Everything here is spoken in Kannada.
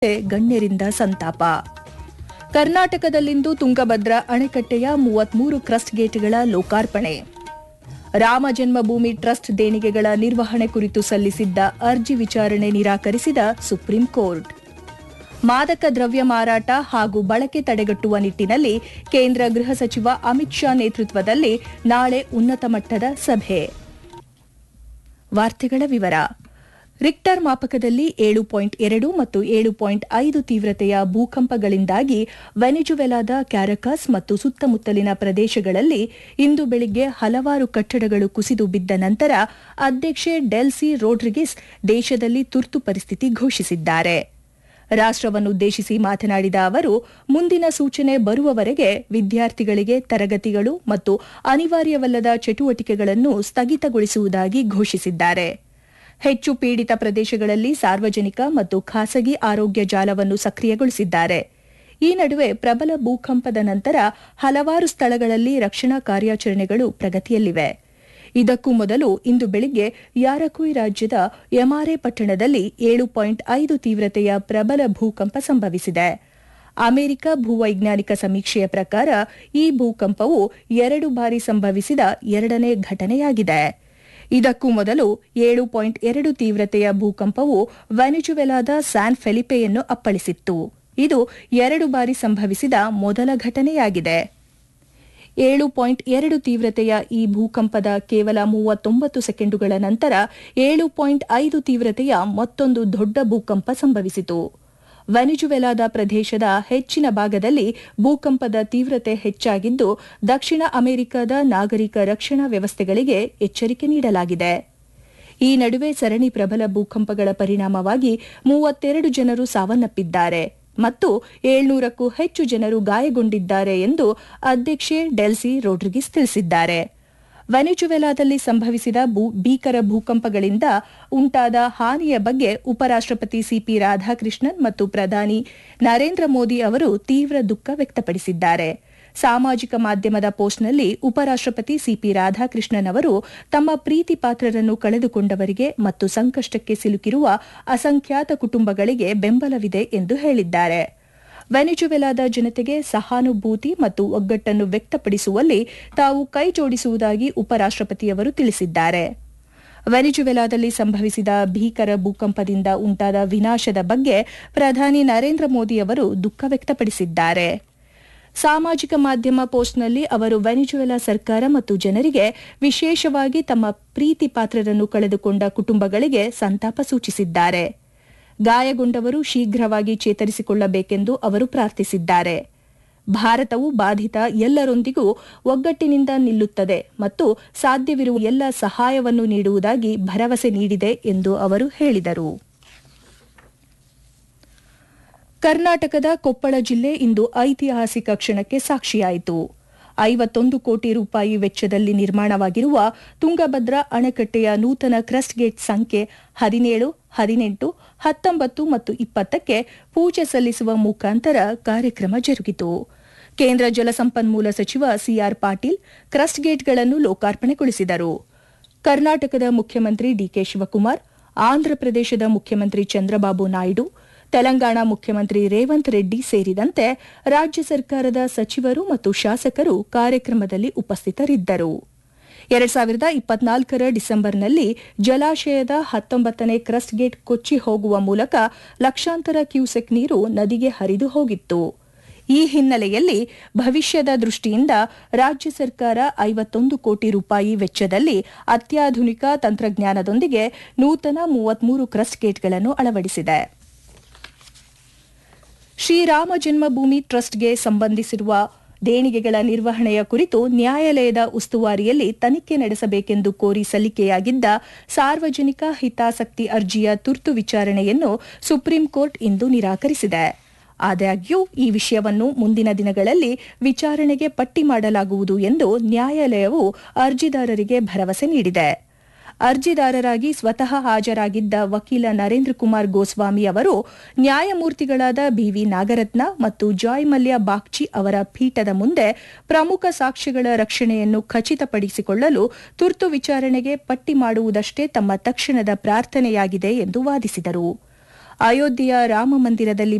ಗಣ್ಯರಿಂದ ಸಂತಾಪ ಕರ್ನಾಟಕದಲ್ಲಿಂದು ತುಂಗಭದ್ರಾ ಅಣೆಕಟ್ಟೆಯ ಮೂವತ್ಮೂರು ಕ್ರಸ್ಟ್ ಗೇಟ್ಗಳ ಲೋಕಾರ್ಪಣೆ ರಾಮ ಜನ್ಮಭೂಮಿ ಟ್ರಸ್ಟ್ ದೇಣಿಗೆಗಳ ನಿರ್ವಹಣೆ ಕುರಿತು ಸಲ್ಲಿಸಿದ್ದ ಅರ್ಜಿ ವಿಚಾರಣೆ ನಿರಾಕರಿಸಿದ ಸುಪ್ರೀಂ ಕೋರ್ಟ್ ಮಾದಕ ದ್ರವ್ಯ ಮಾರಾಟ ಹಾಗೂ ಬಳಕೆ ತಡೆಗಟ್ಟುವ ನಿಟ್ಟಿನಲ್ಲಿ ಕೇಂದ್ರ ಗೃಹ ಸಚಿವ ಅಮಿತ್ ಶಾ ನೇತೃತ್ವದಲ್ಲಿ ನಾಳೆ ಉನ್ನತ ಮಟ್ಟದ ಸಭೆ ವಾರ್ತೆಗಳ ವಿವರ ರಿಕ್ಟರ್ ಮಾಪಕದಲ್ಲಿ ಏಳು ಪಾಯಿಂಟ್ ಎರಡು ಮತ್ತು ಏಳು ಪಾಯಿಂಟ್ ಐದು ತೀವ್ರತೆಯ ಭೂಕಂಪಗಳಿಂದಾಗಿ ವೆನಿಜುವೆಲಾದ ಕ್ಯಾರಕಾಸ್ ಮತ್ತು ಸುತ್ತಮುತ್ತಲಿನ ಪ್ರದೇಶಗಳಲ್ಲಿ ಇಂದು ಬೆಳಿಗ್ಗೆ ಹಲವಾರು ಕಟ್ಟಡಗಳು ಕುಸಿದು ಬಿದ್ದ ನಂತರ ಅಧ್ಯಕ್ಷೆ ಡೆಲ್ಸಿ ರೋಡ್ರಿಗಿಸ್ ದೇಶದಲ್ಲಿ ತುರ್ತು ಪರಿಸ್ಥಿತಿ ಘೋಷಿಸಿದ್ದಾರೆ ರಾಷ್ಟವನ್ನುದ್ದೇಶಿಸಿ ಮಾತನಾಡಿದ ಅವರು ಮುಂದಿನ ಸೂಚನೆ ಬರುವವರೆಗೆ ವಿದ್ಯಾರ್ಥಿಗಳಿಗೆ ತರಗತಿಗಳು ಮತ್ತು ಅನಿವಾರ್ಯವಲ್ಲದ ಚಟುವಟಿಕೆಗಳನ್ನು ಸ್ಥಗಿತಗೊಳಿಸುವುದಾಗಿ ಘೋಷಿಸಿದ್ದಾರೆ ಹೆಚ್ಚು ಪೀಡಿತ ಪ್ರದೇಶಗಳಲ್ಲಿ ಸಾರ್ವಜನಿಕ ಮತ್ತು ಖಾಸಗಿ ಆರೋಗ್ಯ ಜಾಲವನ್ನು ಸಕ್ರಿಯಗೊಳಿಸಿದ್ದಾರೆ ಈ ನಡುವೆ ಪ್ರಬಲ ಭೂಕಂಪದ ನಂತರ ಹಲವಾರು ಸ್ಥಳಗಳಲ್ಲಿ ರಕ್ಷಣಾ ಕಾರ್ಯಾಚರಣೆಗಳು ಪ್ರಗತಿಯಲ್ಲಿವೆ ಇದಕ್ಕೂ ಮೊದಲು ಇಂದು ಬೆಳಿಗ್ಗೆ ಯಾರಕುಯ್ ರಾಜ್ಯದ ಯಮಾರೆ ಪಟ್ಟಣದಲ್ಲಿ ಏಳು ಪಾಯಿಂಟ್ ಐದು ತೀವ್ರತೆಯ ಪ್ರಬಲ ಭೂಕಂಪ ಸಂಭವಿಸಿದೆ ಅಮೆರಿಕ ಭೂವೈಜ್ಞಾನಿಕ ಸಮೀಕ್ಷೆಯ ಪ್ರಕಾರ ಈ ಭೂಕಂಪವು ಎರಡು ಬಾರಿ ಸಂಭವಿಸಿದ ಎರಡನೇ ಘಟನೆಯಾಗಿದೆ ಇದಕ್ಕೂ ಮೊದಲು ಏಳು ಪಾಯಿಂಟ್ ಎರಡು ತೀವ್ರತೆಯ ಭೂಕಂಪವು ವೆನಿಜುವೆಲಾದ ಸ್ಯಾನ್ ಫೆಲಿಪೆಯನ್ನು ಅಪ್ಪಳಿಸಿತ್ತು ಇದು ಎರಡು ಬಾರಿ ಸಂಭವಿಸಿದ ಮೊದಲ ಘಟನೆಯಾಗಿದೆ ಏಳು ಪಾಯಿಂಟ್ ಎರಡು ತೀವ್ರತೆಯ ಈ ಭೂಕಂಪದ ಕೇವಲ ಮೂವತ್ತೊಂಬತ್ತು ಸೆಕೆಂಡುಗಳ ನಂತರ ಏಳು ಪಾಯಿಂಟ್ ಐದು ತೀವ್ರತೆಯ ಮತ್ತೊಂದು ದೊಡ್ಡ ಭೂಕಂಪ ಸಂಭವಿಸಿತು ವೆನಿಜುವೆಲಾದ ಪ್ರದೇಶದ ಹೆಚ್ಚಿನ ಭಾಗದಲ್ಲಿ ಭೂಕಂಪದ ತೀವ್ರತೆ ಹೆಚ್ಚಾಗಿದ್ದು ದಕ್ಷಿಣ ಅಮೆರಿಕದ ನಾಗರಿಕ ರಕ್ಷಣಾ ವ್ಯವಸ್ಥೆಗಳಿಗೆ ಎಚ್ಚರಿಕೆ ನೀಡಲಾಗಿದೆ ಈ ನಡುವೆ ಸರಣಿ ಪ್ರಬಲ ಭೂಕಂಪಗಳ ಪರಿಣಾಮವಾಗಿ ಮೂವತ್ತೆರಡು ಜನರು ಸಾವನ್ನಪ್ಪಿದ್ದಾರೆ ಮತ್ತು ಏಳ್ನೂರಕ್ಕೂ ಹೆಚ್ಚು ಜನರು ಗಾಯಗೊಂಡಿದ್ದಾರೆ ಎಂದು ಅಧ್ಯಕ್ಷೆ ಡೆಲ್ಸಿ ರೋಡ್ರಿಗಿಸ್ ತಿಳಿಸಿದ್ದಾರೆ ವೆನಿಜುವೆಲಾದಲ್ಲಿ ಸಂಭವಿಸಿದ ಭೀಕರ ಭೂಕಂಪಗಳಿಂದ ಉಂಟಾದ ಹಾನಿಯ ಬಗ್ಗೆ ಉಪರಾಷ್ಟಪತಿ ಸಿಪಿ ರಾಧಾಕೃಷ್ಣನ್ ಮತ್ತು ಪ್ರಧಾನಿ ನರೇಂದ್ರ ಮೋದಿ ಅವರು ತೀವ್ರ ದುಃಖ ವ್ಯಕ್ತಪಡಿಸಿದ್ದಾರೆ ಸಾಮಾಜಿಕ ಮಾಧ್ಯಮದ ಪೋಸ್ಟ್ನಲ್ಲಿ ಉಪರಾಷ್ಟಪತಿ ಸಿಪಿ ರಾಧಾಕೃಷ್ಣನ್ ಅವರು ತಮ್ಮ ಪ್ರೀತಿ ಪಾತ್ರರನ್ನು ಕಳೆದುಕೊಂಡವರಿಗೆ ಮತ್ತು ಸಂಕಷ್ಟಕ್ಕೆ ಸಿಲುಕಿರುವ ಅಸಂಖ್ಯಾತ ಕುಟುಂಬಗಳಿಗೆ ಬೆಂಬಲವಿದೆ ಎಂದು ಹೇಳಿದ್ದಾರೆ ವೆನಿಜುವೆಲಾದ ಜನತೆಗೆ ಸಹಾನುಭೂತಿ ಮತ್ತು ಒಗ್ಗಟ್ಟನ್ನು ವ್ಯಕ್ತಪಡಿಸುವಲ್ಲಿ ತಾವು ಕೈಜೋಡಿಸುವುದಾಗಿ ಉಪರಾಷ್ಟಪತಿಯವರು ತಿಳಿಸಿದ್ದಾರೆ ವೆನಿಜುವೆಲಾದಲ್ಲಿ ಸಂಭವಿಸಿದ ಭೀಕರ ಭೂಕಂಪದಿಂದ ಉಂಟಾದ ವಿನಾಶದ ಬಗ್ಗೆ ಪ್ರಧಾನಿ ನರೇಂದ್ರ ಮೋದಿ ಅವರು ದುಃಖ ವ್ಯಕ್ತಪಡಿಸಿದ್ದಾರೆ ಸಾಮಾಜಿಕ ಮಾಧ್ಯಮ ಪೋಸ್ಟ್ನಲ್ಲಿ ಅವರು ವೆನಿಜುವೆಲಾ ಸರ್ಕಾರ ಮತ್ತು ಜನರಿಗೆ ವಿಶೇಷವಾಗಿ ತಮ್ಮ ಪ್ರೀತಿ ಪಾತ್ರರನ್ನು ಕಳೆದುಕೊಂಡ ಕುಟುಂಬಗಳಿಗೆ ಸಂತಾಪ ಸೂಚಿಸಿದ್ದಾರೆ ಗಾಯಗೊಂಡವರು ಶೀಘ್ರವಾಗಿ ಚೇತರಿಸಿಕೊಳ್ಳಬೇಕೆಂದು ಅವರು ಪ್ರಾರ್ಥಿಸಿದ್ದಾರೆ ಭಾರತವು ಬಾಧಿತ ಎಲ್ಲರೊಂದಿಗೂ ಒಗ್ಗಟ್ಟಿನಿಂದ ನಿಲ್ಲುತ್ತದೆ ಮತ್ತು ಸಾಧ್ಯವಿರುವ ಎಲ್ಲ ಸಹಾಯವನ್ನು ನೀಡುವುದಾಗಿ ಭರವಸೆ ನೀಡಿದೆ ಎಂದು ಅವರು ಹೇಳಿದರು ಕರ್ನಾಟಕದ ಕೊಪ್ಪಳ ಜಿಲ್ಲೆ ಇಂದು ಐತಿಹಾಸಿಕ ಕ್ಷಣಕ್ಕೆ ಸಾಕ್ಷಿಯಾಯಿತು ಐವತ್ತೊಂದು ಕೋಟಿ ರೂಪಾಯಿ ವೆಚ್ಚದಲ್ಲಿ ನಿರ್ಮಾಣವಾಗಿರುವ ತುಂಗಭದ್ರಾ ಅಣೆಕಟ್ಟೆಯ ನೂತನ ಕ್ರಸ್ಟ್ ಗೇಟ್ ಸಂಖ್ಯೆ ಹದಿನೇಳು ಹದಿನೆಂಟು ಹತ್ತೊಂಬತ್ತು ಮತ್ತು ಇಪ್ಪತ್ತಕ್ಕೆ ಪೂಜೆ ಸಲ್ಲಿಸುವ ಮುಖಾಂತರ ಕಾರ್ಯಕ್ರಮ ಜರುಗಿತು ಕೇಂದ್ರ ಜಲಸಂಪನ್ಮೂಲ ಸಚಿವ ಸಿಆರ್ ಪಾಟೀಲ್ ಕ್ರಸ್ಟ್ ಗೇಟ್ಗಳನ್ನು ಲೋಕಾರ್ಪಣೆಗೊಳಿಸಿದರು ಕರ್ನಾಟಕದ ಮುಖ್ಯಮಂತ್ರಿ ಡಿಕೆ ಶಿವಕುಮಾರ್ ಆಂಧ್ರಪ್ರದೇಶದ ಮುಖ್ಯಮಂತ್ರಿ ಚಂದ್ರಬಾಬು ನಾಯ್ಡು ತೆಲಂಗಾಣ ಮುಖ್ಯಮಂತ್ರಿ ರೇವಂತ್ ರೆಡ್ಡಿ ಸೇರಿದಂತೆ ರಾಜ್ಯ ಸರ್ಕಾರದ ಸಚಿವರು ಮತ್ತು ಶಾಸಕರು ಕಾರ್ಯಕ್ರಮದಲ್ಲಿ ಉಪಸ್ಥಿತರಿದ್ದರು ಎರಡ್ ಸಾವಿರದ ಇಪ್ಪತ್ನಾಲ್ಕರ ಡಿಸೆಂಬರ್ನಲ್ಲಿ ಜಲಾಶಯದ ಹತ್ತೊಂಬತ್ತನೇ ಕ್ರಸ್ಟ್ ಗೇಟ್ ಕೊಚ್ಚಿ ಹೋಗುವ ಮೂಲಕ ಲಕ್ಷಾಂತರ ಕ್ಯೂಸೆಕ್ ನೀರು ನದಿಗೆ ಹರಿದು ಹೋಗಿತ್ತು ಈ ಹಿನ್ನೆಲೆಯಲ್ಲಿ ಭವಿಷ್ಯದ ದೃಷ್ಟಿಯಿಂದ ರಾಜ್ಯ ಸರ್ಕಾರ ಐವತ್ತೊಂದು ಕೋಟಿ ರೂಪಾಯಿ ವೆಚ್ಚದಲ್ಲಿ ಅತ್ಯಾಧುನಿಕ ತಂತ್ರಜ್ಞಾನದೊಂದಿಗೆ ನೂತನ ಮೂವತ್ಮೂರು ಕ್ರಸ್ಟ್ ಗೇಟ್ಗಳನ್ನು ಅಳವಡಿಸಿದೆ ಶ್ರೀರಾಮ ಜನ್ಮಭೂಮಿ ಟ್ರಸ್ಟ್ಗೆ ಸಂಬಂಧಿಸಿರುವ ದೇಣಿಗೆಗಳ ನಿರ್ವಹಣೆಯ ಕುರಿತು ನ್ಯಾಯಾಲಯದ ಉಸ್ತುವಾರಿಯಲ್ಲಿ ತನಿಖೆ ನಡೆಸಬೇಕೆಂದು ಕೋರಿ ಸಲ್ಲಿಕೆಯಾಗಿದ್ದ ಸಾರ್ವಜನಿಕ ಹಿತಾಸಕ್ತಿ ಅರ್ಜಿಯ ತುರ್ತು ವಿಚಾರಣೆಯನ್ನು ಸುಪ್ರೀಂ ಕೋರ್ಟ್ ಇಂದು ನಿರಾಕರಿಸಿದೆ ಆದಾಗ್ಯೂ ಈ ವಿಷಯವನ್ನು ಮುಂದಿನ ದಿನಗಳಲ್ಲಿ ವಿಚಾರಣೆಗೆ ಪಟ್ಟಿ ಮಾಡಲಾಗುವುದು ಎಂದು ನ್ಯಾಯಾಲಯವು ಅರ್ಜಿದಾರರಿಗೆ ಭರವಸೆ ನೀಡಿದೆ ಅರ್ಜಿದಾರರಾಗಿ ಸ್ವತಃ ಹಾಜರಾಗಿದ್ದ ವಕೀಲ ನರೇಂದ್ರ ಕುಮಾರ್ ಗೋಸ್ವಾಮಿ ಅವರು ನ್ಯಾಯಮೂರ್ತಿಗಳಾದ ಬಿವಿ ನಾಗರತ್ನ ಮತ್ತು ಜಾಯ್ ಮಲ್ಯ ಬಾಗ್ಚಿ ಅವರ ಪೀಠದ ಮುಂದೆ ಪ್ರಮುಖ ಸಾಕ್ಷ್ಯಗಳ ರಕ್ಷಣೆಯನ್ನು ಖಚಿತಪಡಿಸಿಕೊಳ್ಳಲು ತುರ್ತು ವಿಚಾರಣೆಗೆ ಪಟ್ಟಿ ಮಾಡುವುದಷ್ಟೇ ತಮ್ಮ ತಕ್ಷಣದ ಪ್ರಾರ್ಥನೆಯಾಗಿದೆ ಎಂದು ವಾದಿಸಿದರು ಅಯೋಧ್ಯೆಯ ರಾಮ ಮಂದಿರದಲ್ಲಿ